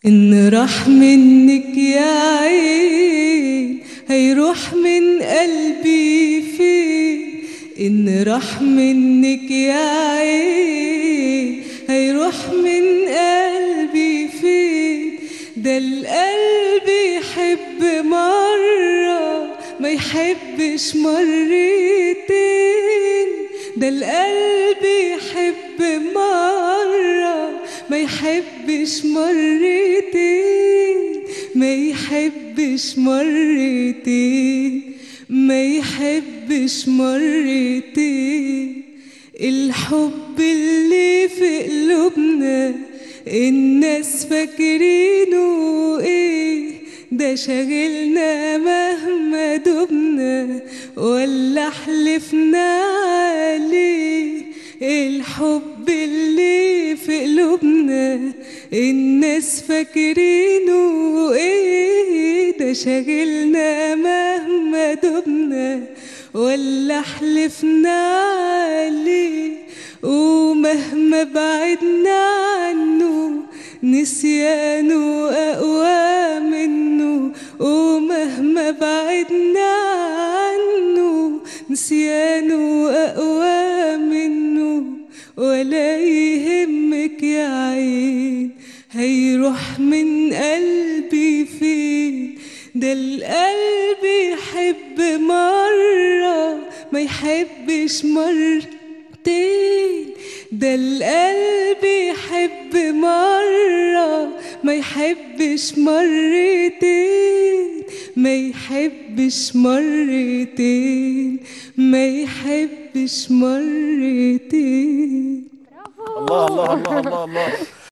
إن راح منك يا عين هيروح من قلبي فين إن راح منك يا عين هيروح من قلبي فين ده القلب يحب مرة ما يحبش مرتين ده القلب يحب مرة ما يحبش مرتين ما يحبش مرتين ما يحبش مرتين الحب اللي في قلوبنا الناس فاكرينه ايه ده شاغلنا مهما دبنا ولا حلفنا عليه الحب اللي في قلوبنا الناس فاكرينه ايه ده شاغلنا مهما دبنا ولا حلفنا عليه ومهما بعدنا عنه نسيانه أقوى منه ومهما بعدنا عنه نسيانه أقوى منه ولا يهمك يا عين هيروح من قلبي فين ده القلب يحب مرة ما يحبش مرتين ده القلب يحب مرة ما يحبش مرتين ما يحبش مرتين ما يحبش مرتين الله الله الله الله الله